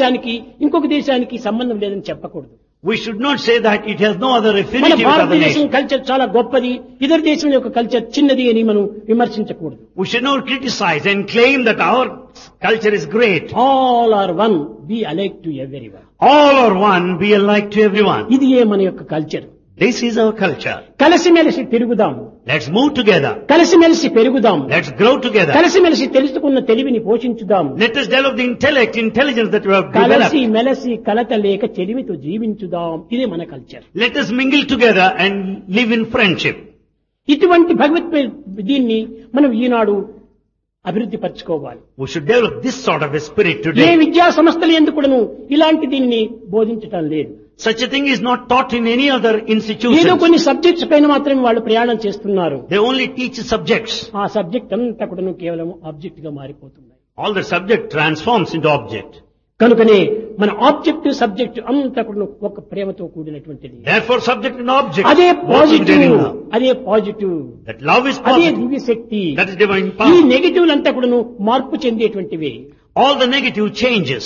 దేశానికి ఇంకొక దేశానికి సంబంధం లేదని చెప్పకూడదు We should not say that it has no other మన affinity with other భారతదేశం nations. కల్చర్ చాలా గొప్పది ఇతర దేశం యొక్క కల్చర్ చిన్నది అని మనం విమర్శించకూడదు We should not criticize and claim that our culture is great. All are one be alike to every one All are one, be alike to everyone. ఇది ఏ మన యొక్క culture This is our culture. కలిసిమెలిసి తిరుగుదాం Let's move together. కలిసిమెలిసి పెరుగుదాం Let's grow together. కలిసిమెలిసి తెలుసుకున్న తెలివిని పోషించుదాం Let us develop the intellect, intelligence that we have కలసి developed. మెలసి కలత లేక చెలిమితో జీవించుదాం ఇదే మన culture Let us mingle together and live in friendship. ఇటువంటి భగవత్ దీన్ని మనం ఈనాడు అభివృద్ధి పరచుకోవాలి We should develop this sort of a spirit A today. విద్యా సంస్థలు ఎందుకును ఇలాంటి దీన్ని బోధించటం లేదు Such a thing is not taught in any other ఏదో institution. కొన్ని సబ్జెక్ట్స్ పైన మాత్రమే వాళ్ళు ప్రయాణం చేస్తున్నారు They only teach subjects. ఆ సబ్జెక్ట్ అంతా కూడా కేవలం ఆబ్జెక్ట్ గా మారిపోతున్నాయి All the subject transforms into object. కనుకనే మన ఆబ్జెక్ట్ సబ్జెక్ట్ అంతా కూడా ఒక ప్రేమతో కూడినటువంటిది Therefore, subject and object అదే both are positive there in love. అదే పాజిటివ్ That love is అదే positive. దివ్య శక్తి That is divine ఈ power. నెగిటివ్ అంతా కూడా మార్పు చెందేటువంటివి All the negative changes.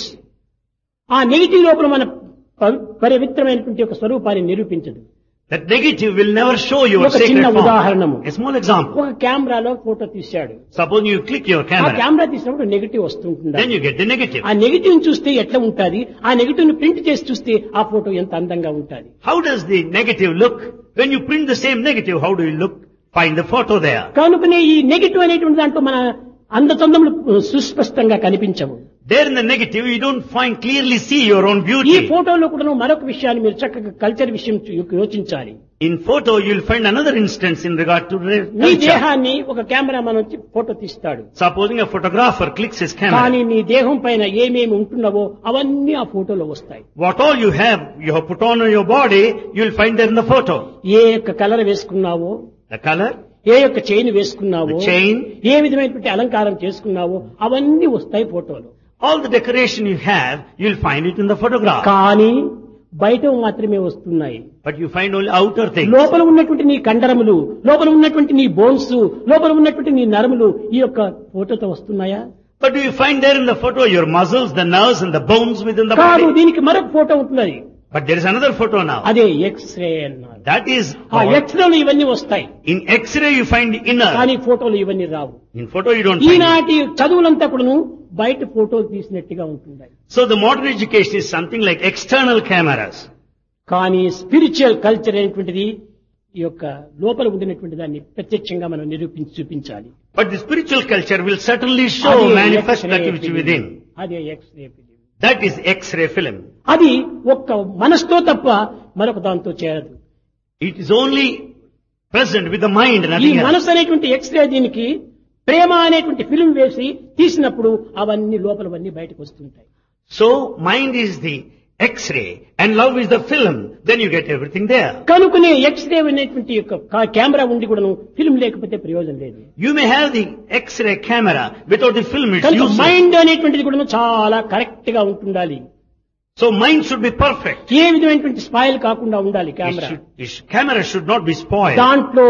ఆ నెగిటివ్ లోపల మన ప- పవిత్రమైనటువంటి ఒక స్వరూపాన్ని నిరూపించదు That negative will never show your ఒక sacred చిన్న form. ఉదాహరణము. A small example. ఒక కెమెరాలో ఫోటో తీశాడు Suppose you click your ఆ camera, కెమెరా తీసినప్పుడు నెగిటివ్ వస్తుంటుంది then you get the negative. ఆ నెగిటివ్ చూస్తే ఎట్లా ఉంటుంది ఆ నెగిటివ్ ని ప్రింట్ చేసి చూస్తే ఆ ఫోటో ఎంత అందంగా ఉంటుంది How does the negative look? When you print the same negative, how do you look? Find the photo there. కనుకనే ఈ నెగిటివ్ అనేటువంటి దాంట్లో మన అందచందములు సుస్పష్టంగా కనిపించవు There in the negative, you don't find clearly see your own ఈ beauty. ఫోటోలో కూడా మరొక విషయాన్ని మీరు చక్కగా కల్చర్ విషయం చూ- యోచించాలి In photo, you'll find another instance in regard to re- నీ culture. దేహాన్ని ఒక కెమెరామన్ వచ్చి ఫోటో తీస్తాడు Supposing a photographer clicks his camera, కానీ నీ దేహం పైన ఏమేమి ఉంటున్నావో అవన్నీ ఆ ఫోటోలో వస్తాయి what all you have, you have put on your body, you'll find there in the photo. ఏ యొక్క కలర్ వేసుకున్నావో The color, ఏ యొక్క చైన్ వేసుకున్నావో The chain. ఏ విధమైనటువంటి అలంకారం చేసుకున్నావో అవన్నీ వస్తాయి ఫోటోలో all the decoration you have, you'll find it in the photograph. కానీ బయట మాత్రమే వస్తున్నాయి But you find only outer things. లోపల ఉన్నటువంటి నీ కండరములు లోపల ఉన్నటువంటి నీ బోన్స్ లోపల ఉన్నటువంటి నీ నరములు ఈ యొక్క ఫోటోతో వస్తున్నాయా But do you find there in the photo your muscles, the nerves and the bones within the కాదు body? దీనికి మరొక ఫోటో ఉంటున్నది But there is another photo now. అదే ఎక్స్రే అన్నారు That is, ఆ called- ఎక్స్రేలు ఇవన్నీ వస్తాయి in X-ray you find the inner. కానీ ఫోటోలు ఇవన్నీ రావు In photo you don't find it. ఈనాటి చదువులంతా కూడాను బయట ఫోటోలు తీసినట్టుగా ఉంటున్నాయి So the modern education is something like external cameras. కానీ స్పిరిచువల్ కల్చర్ అనేటువంటిది ఈ యొక్క లోపల ఉండినటువంటి దాన్ని ప్రత్యక్షంగా మనం నిరూపించి చూపించాలి But the spiritual culture will certainly show, అదే manifest X-ray that which film. within. అదే X ray film That is X-ray film. అది ఒక్క మనసుతో తప్ప మరొక దాంతో చేరదు It is only present with the mind, ఈ nothing else. మనసు అనేటువంటి ఎక్స్రే దీనికి ప్రేమ అనేటువంటి ఫిలిం వేసి తీసినప్పుడు అవన్నీ లోపలవన్నీ బయటకు వస్తుంటాయి So mind is the X-ray and love is the film. Then you get everything there. కనుకనే ఎక్స్రే అనేటువంటి యొక్క కా- కెమెరా ఉండి కూడాను ఫిల్మ్ లేకపోతే ప్రయోజనం లేదు You may have the X-ray camera without the film. It's కనుక useless. మైండ్ అనేటువంటిది కూడా చాలా కరెక్ట్ గా ఉంటుండాలి So mind should be perfect. ఏ విధమైనటువంటి స్పాయిల్ కాకుండా ఉండాలి It camera should, it should- camera should not be spoiled. దాంట్లో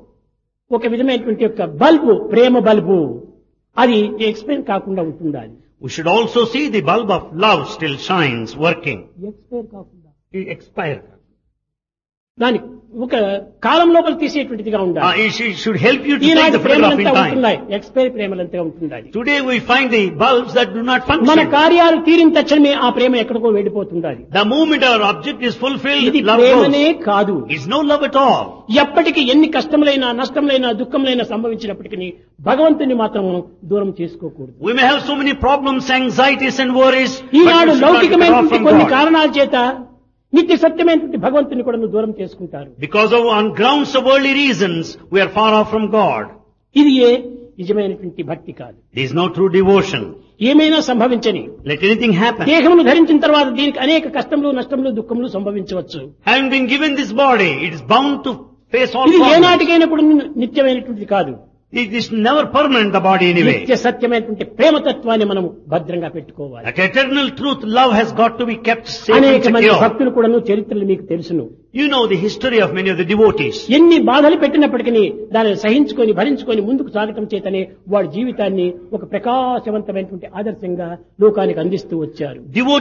ఒక విధమైనటువంటి యొక్క బల్బు ప్రేమ బల్బు అది ఎక్స్పైర్ కాకుండా ఉంటుండాలి We should also see the bulb of love still shines, working. Expire కాకుండా It expire. దాని ఒక కాలం లోపల తీసేటువంటిదిగా Uh, ఉండాలి it should- should help you to take ఈనాటి the photograph in ప్రేమలంతా time. ఉంటున్నాయి ఎక్స్పైర్ ప్రేమలంతా ఉంటుండాలి Today we find the bulbs that do not మన function. కార్యాలు తీరిన తక్షణమే ఆ ప్రేమ ఎక్కడికో వెళ్ళిపోతుండాలి The moment our object is fulfilled, ఇది love ప్రేమనే goes. కాదు It's no love at all. ఎప్పటికీ ఎన్ని కష్టములైనా నష్టములైనా దుఃఖములైనా సంభవించినప్పటికీ భగవంతుని మాత్రం మనం దూరం చేసుకోకూడదు We may have so many problems, anxieties and worries, but we Eenadu should not be cut off లౌకికమైనటువంటి from కొన్ని God. కారణాల చేత నిత్య సత్యమైనటువంటి భగవంతుని కూడా నువ్వు దూరం చేసుకుంటారు Because of on grounds of worldly reasons, we are far off from God. ఇది ఏ నిజమైనటువంటి భక్తి కాదు There is no true devotion. ఏమైనా సంభవించని Let anything happen. దేహమును ధరించిన తర్వాత దీనికి అనేక కష్టములు నష్టములు దుఃఖములు సంభవించవచ్చు Having been given this body, it is bound to face all ఇది problems. ఏనాటికైనా కూడా నిత్యమైనటువంటిది కాదు It is never permanent, the body anyway. నిత్య సత్యమైనటువంటి ప్రేమతత్వాన్ని మనం భద్రంగా పెట్టుకోవాలి That eternal truth, love has got to be kept safe and అనేక మంది secure. భక్తులు కూడాను చరిత్రలు మీకు తెలుసును You know the history of many of the devotees. ఎన్ని బాధలు పెట్టినప్పటికీ దానిని సహించుకొని భరించుకొని ముందుకు సాగటం చేతనే వాడి జీవితాన్ని ఒక ప్రకాశవంతమైనటువంటి ఆదర్శంగా లోకానికి అందిస్తూ వచ్చారు Devotees